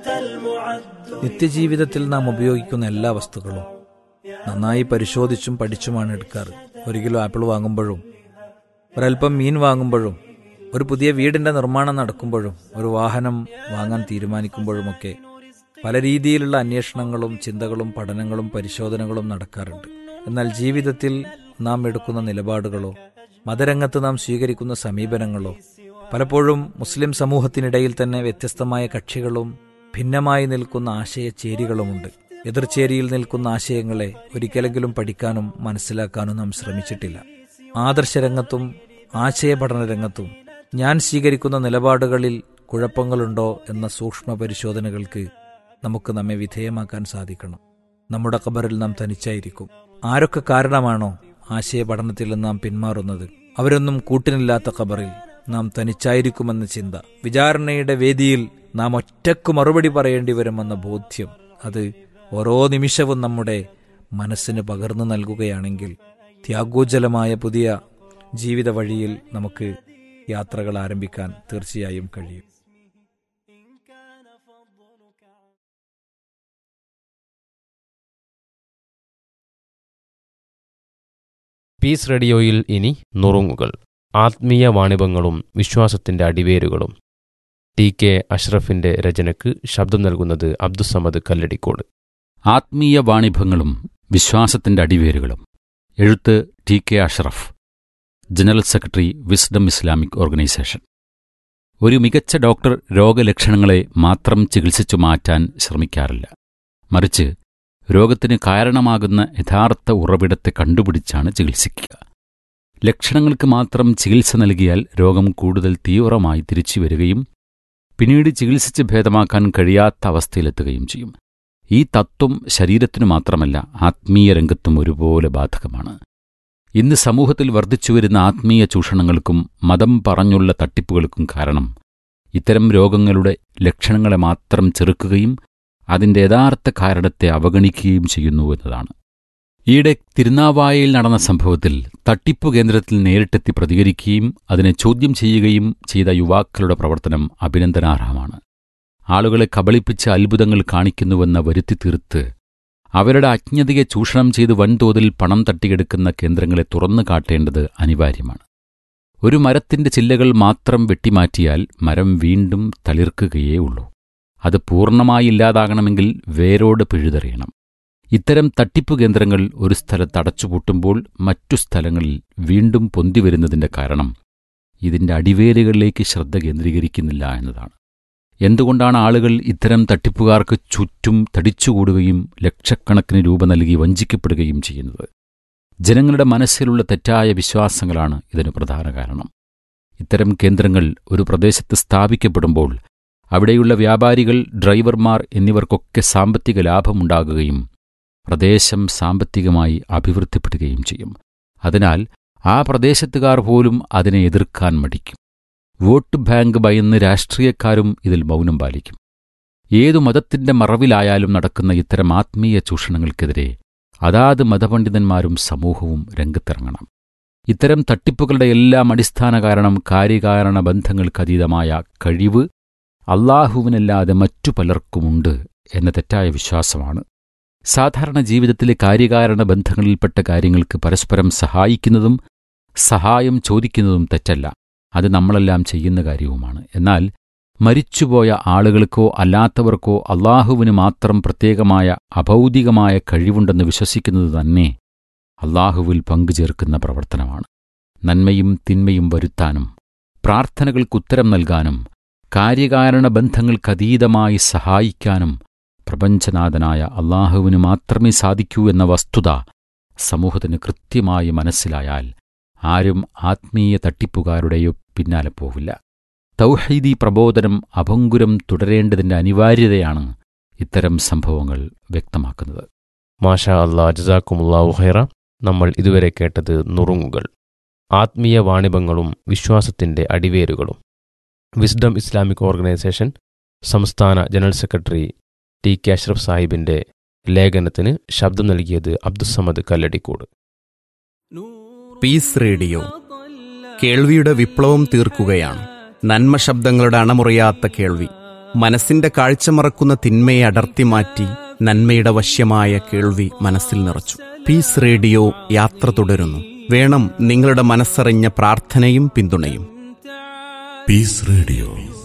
നിത്യജീവിതത്തിൽ നാം ഉപയോഗിക്കുന്ന എല്ലാ വസ്തുക്കളും നന്നായി പരിശോധിച്ചും പഠിച്ചുമാണ് എടുക്കാറ് ഒരു കിലോ ആപ്പിൾ വാങ്ങുമ്പോഴും ഒരൽപ്പം മീൻ വാങ്ങുമ്പോഴും ഒരു പുതിയ വീടിന്റെ നിർമ്മാണം നടക്കുമ്പോഴും ഒരു വാഹനം വാങ്ങാൻ തീരുമാനിക്കുമ്പോഴുമൊക്കെ പല രീതിയിലുള്ള അന്വേഷണങ്ങളും ചിന്തകളും പഠനങ്ങളും പരിശോധനകളും നടക്കാറുണ്ട് എന്നാൽ ജീവിതത്തിൽ നാം എടുക്കുന്ന നിലപാടുകളോ മതരംഗത്ത് നാം സ്വീകരിക്കുന്ന സമീപനങ്ങളോ പലപ്പോഴും മുസ്ലിം സമൂഹത്തിനിടയിൽ തന്നെ വ്യത്യസ്തമായ കക്ഷികളും ഭിന്നമായി നിൽക്കുന്ന ആശയചേരികളുമുണ്ട് എതിർചേരിയിൽ നിൽക്കുന്ന ആശയങ്ങളെ ഒരിക്കലെങ്കിലും പഠിക്കാനും മനസ്സിലാക്കാനും നാം ശ്രമിച്ചിട്ടില്ല ആദർശരംഗത്തും ആശയപഠന രംഗത്തും ഞാൻ സ്വീകരിക്കുന്ന നിലപാടുകളിൽ കുഴപ്പങ്ങളുണ്ടോ എന്ന സൂക്ഷ്മ പരിശോധനകൾക്ക് നമുക്ക് നമ്മെ വിധേയമാക്കാൻ സാധിക്കണം നമ്മുടെ ഖബറിൽ നാം തനിച്ചായിരിക്കും ആരൊക്കെ കാരണമാണോ ആശയപഠനത്തിൽ നാം പിന്മാറുന്നത് അവരൊന്നും കൂട്ടിനില്ലാത്ത ഖബറിൽ നാം തനിച്ചായിരിക്കുമെന്ന ചിന്ത വിചാരണയുടെ വേദിയിൽ നാം ഒറ്റക്ക് മറുപടി പറയേണ്ടി വരുമെന്ന ബോധ്യം അത് ഓരോ നിമിഷവും നമ്മുടെ മനസ്സിന് പകർന്നു നൽകുകയാണെങ്കിൽ ത്യാഗോജ്ജലമായ പുതിയ ജീവിത വഴിയിൽ നമുക്ക് യാത്രകൾ ആരംഭിക്കാൻ തീർച്ചയായും കഴിയും പീസ് റേഡിയോയിൽ ഇനി നുറുങ്ങുകൾ ആത്മീയ വാണിഭങ്ങളും വിശ്വാസത്തിന്റെ അടിവേരുകളും ടി കെ അഷ്റഫിന്റെ രചനയ്ക്ക് ശബ്ദം നൽകുന്നത് അബ്ദുസമദ് കല്ലടിക്കോട് ആത്മീയ വാണിഭങ്ങളും വിശ്വാസത്തിന്റെ അടിവേരുകളും എഴുത്ത് T K Ashraf general secretary wisdom Islamic organisation ഒരു മികച്ച ഡോക്ടർ രോഗലക്ഷണങ്ങളെ മാത്രം ചികിത്സിച്ചു മാറ്റാൻ ശ്രമിക്കാറില്ല മറിച്ച് രോഗത്തിന് കാരണമാകുന്ന യഥാർത്ഥ ഉറവിടത്തെ കണ്ടുപിടിച്ചാണ് ചികിത്സിക്കുക ലക്ഷണങ്ങൾക്ക് മാത്രം ചികിത്സ നൽകിയാൽ രോഗം കൂടുതൽ തീവ്രമായി തിരിച്ചു വരികയും പിന്നീട് ചികിത്സിച്ച് ഭേദമാക്കാൻ കഴിയാത്ത അവസ്ഥയിലെത്തുകയും ചെയ്യും ഈ തത്വം ശരീരത്തിനു മാത്രമല്ല ആത്മീയ രംഗത്തും ഒരുപോലെ ബാധകമാണ് ഇന്ന് സമൂഹത്തിൽ വർദ്ധിച്ചുവരുന്ന ആത്മീയ ചൂഷണങ്ങൾക്കും മതം പറഞ്ഞുള്ള തട്ടിപ്പുകൾക്കും കാരണം ഇത്തരം രോഗങ്ങളുടെ ലക്ഷണങ്ങളെ മാത്രം ചെറുക്കുകയും അതിന്റെ യഥാർത്ഥ കാരണത്തെ അവഗണിക്കുകയും ചെയ്യുന്നു എന്നതാണ് ഈയിടെ തിരുനാവായയിൽ നടന്ന സംഭവത്തിൽ തട്ടിപ്പു കേന്ദ്രത്തിൽ നേരിട്ടെത്തി പ്രതികരിക്കുകയും അതിനെ ചോദ്യം ചെയ്യുകയും ചെയ്ത യുവാക്കളുടെ പ്രവർത്തനം അഭിനന്ദനാർഹമാണ് ആളുകളെ കബളിപ്പിച്ച് അത്ഭുതങ്ങൾ കാണിക്കുന്നുവെന്ന വരുത്തി തീർത്ത് അവരുടെ അജ്ഞതയെ ചൂഷണം ചെയ്ത് വൻതോതിൽ പണം തട്ടിയെടുക്കുന്ന കേന്ദ്രങ്ങളെ തുറന്നു കാട്ടേണ്ടത് അനിവാര്യമാണ് ഒരു മരത്തിന്റെ ചില്ലകൾ മാത്രം വെട്ടിമാറ്റിയാൽ മരം വീണ്ടും തളിർക്കുകയേ ഉള്ളൂ അത് പൂർണ്ണമായി ഇല്ലാതാകണമെങ്കിൽ വേരോട് പിഴുതെറിയണം ഇത്തരം തട്ടിപ്പു കേന്ദ്രങ്ങൾ ഒരു സ്ഥലത്ത് അടച്ചുപൂട്ടുമ്പോൾ മറ്റു സ്ഥലങ്ങളിൽ വീണ്ടും പൊന്തിവരുന്നതിന്റെ കാരണം ഇതിന്റെ അടിവേരുകളിലേക്ക് ശ്രദ്ധ കേന്ദ്രീകരിക്കുന്നില്ല എന്നതാണ് എന്തുകൊണ്ടാണ് ആളുകൾ ഇത്തരം തട്ടിപ്പുകാർക്ക് ചുറ്റും തടിച്ചുകൂടുകയും ലക്ഷക്കണക്കിന് രൂപ നൽകി വഞ്ചിക്കപ്പെടുകയും ചെയ്യുന്നത് ജനങ്ങളുടെ മനസ്സിലുള്ള തെറ്റായ വിശ്വാസങ്ങളാണ് ഇതിന് പ്രധാന കാരണം ഇത്തരം കേന്ദ്രങ്ങൾ ഒരു പ്രദേശത്ത് സ്ഥാപിക്കപ്പെടുമ്പോൾ അവിടെയുള്ള വ്യാപാരികൾ ഡ്രൈവർമാർ എന്നിവർക്കൊക്കെ സാമ്പത്തിക ലാഭമുണ്ടാകുകയും പ്രദേശം സാമ്പത്തികമായി അഭിവൃദ്ധിപ്പെടുകയും ചെയ്യും അതിനാൽ ആ പ്രദേശത്തുകാർ പോലും അതിനെ എതിർക്കാൻ മടിക്കും വോട്ട് ബാങ്ക് ഭയന്ന് രാഷ്ട്രീയക്കാരും ഇതിൽ മൗനം പാലിക്കും ഏതു മതത്തിന്റെ മറവിലായാലും നടക്കുന്ന ഇത്തരം ആത്മീയ ചൂഷണങ്ങൾക്കെതിരെ അതാത് മതപണ്ഡിതന്മാരും സമൂഹവും രംഗത്തിറങ്ങണം ഇത്തരം തട്ടിപ്പുകളുടെ എല്ലാം അടിസ്ഥാന കാരണം കാര്യകാരണ ബന്ധങ്ങൾക്കതീതമായ കഴിവ് അള്ളാഹുവിനല്ലാതെ മറ്റു പലർക്കുമുണ്ട് എന്ന തെറ്റായ വിശ്വാസമാണ് സാധാരണ ജീവിതത്തിലെ കാര്യകാരണ ബന്ധങ്ങളിൽപ്പെട്ട കാര്യങ്ങൾക്ക് പരസ്പരം സഹായിക്കുന്നതും സഹായം ചോദിക്കുന്നതും തെറ്റല്ല അത് നമ്മളെല്ലാം ചെയ്യുന്ന കാര്യവുമാണ് എന്നാൽ മരിച്ചുപോയ ആളുകൾക്കോ അല്ലാത്തവർക്കോ അള്ളാഹുവിന് മാത്രം പ്രത്യേകമായ അഭൗതികമായ കഴിവുണ്ടെന്ന് വിശ്വസിക്കുന്നത് തന്നെ അള്ളാഹുവിൽ പങ്കുചേർക്കുന്ന പ്രവർത്തനമാണ് നന്മയും തിന്മയും വരുത്താനും പ്രാർത്ഥനകൾക്കുത്തരം നൽകാനും കാര്യകാരണ ബന്ധങ്ങൾക്കതീതമായി സഹായിക്കാനും പ്രപഞ്ചനാഥനായ അള്ളാഹുവിന് മാത്രമേ സാധിക്കൂ എന്ന വസ്തുത സമൂഹത്തിന് കൃത്യമായി മനസ്സിലായാൽ ആരും ആത്മീയ തട്ടിപ്പുകാരുടെയോ പിന്നാലെ പോവില്ല തൗഹീദി പ്രബോധനം അഭങ്കുരം തുടരേണ്ടതിന്റെ അനിവാര്യതയാണ് ഇത്തരം സംഭവങ്ങൾ വ്യക്തമാക്കുന്നത് മാഷാ അല്ലാ ജസാക്കുമുല്ലാഹു ഖൈറ നമ്മൾ ഇതുവരെ കേട്ടത് നുറുങ്ങുകൾ ആത്മീയ വാണിഭങ്ങളും വിശ്വാസത്തിന്റെ അടിവേരുകളും വിസ്ഡം ഇസ്ലാമിക് ഓർഗനൈസേഷൻ സംസ്ഥാന general secretary T K Ashraf സാഹിബിന്റെ ലേഖനത്തിന് ശബ്ദം നൽകിയത് അബ്ദുസമദ് കല്ലടിക്കോട് പീസ് റേഡിയോ കേൾവിയുടെ വിപ്ലവം തീർക്കുകയാണ് നന്മ ശബ്ദങ്ങളുടെ അണമുറിയാത്ത കേൾവി മനസ്സിന്റെ കാഴ്ച മറക്കുന്ന തിന്മയെ അടർത്തി മാറ്റി നന്മയുടെ വശ്യമായ കേൾവി മനസ്സിൽ നിറച്ചു പീസ് റേഡിയോ യാത്ര തുടരുന്നു വേണം നിങ്ങളുടെ മനസ്സറിഞ്ഞ പ്രാർത്ഥനയും പിന്തുണയും പീസ് റേഡിയോ